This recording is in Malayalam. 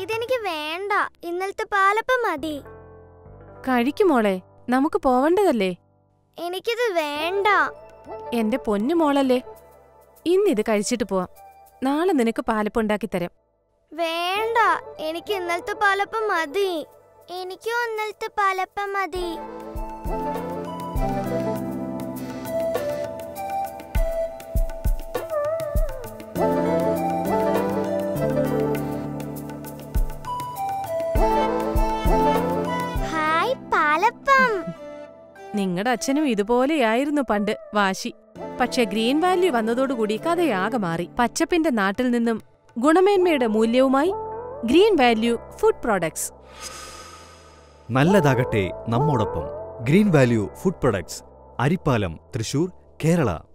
ഇതെനിക്ക് വേണ്ട ഇന്നലത്തെ പാലപ്പം മതി കഴിക്കും മോളെ നമുക്ക് പോവണ്ടതല്ലേ എനിക്കിത് വേണ്ട എന്റെ പൊന്നു മോളല്ലേ ഇന്നിത് കഴിച്ചിട്ട് പോവാം നാളെ നിനക്ക് പാലപ്പുണ്ടാക്കി തരാം വേണ്ട എനിക്ക് ഇന്നലത്തെ പാലപ്പം മതി എനിക്കും ഇന്നലത്തെ പാലപ്പം മതി ഹായ് പാലപ്പം നിങ്ങളുടെ അച്ഛനും ഇതുപോലെയായിരുന്നു പണ്ട് വാശി പക്ഷെ ഗ്രീൻ വാല്യൂ വന്നതോടുകൂടി കഥയാകെ മാറി പച്ചപ്പിന്റെ നാട്ടിൽ നിന്നും ഗുണമേന്മയുടെ മൂല്യവുമായി ഗ്രീൻ വാല്യൂ ഫുഡ് പ്രോഡക്ട്സ് നല്ലതാകട്ടെ നമ്മോടൊപ്പം green value food products Arippalam Thrissur Kerala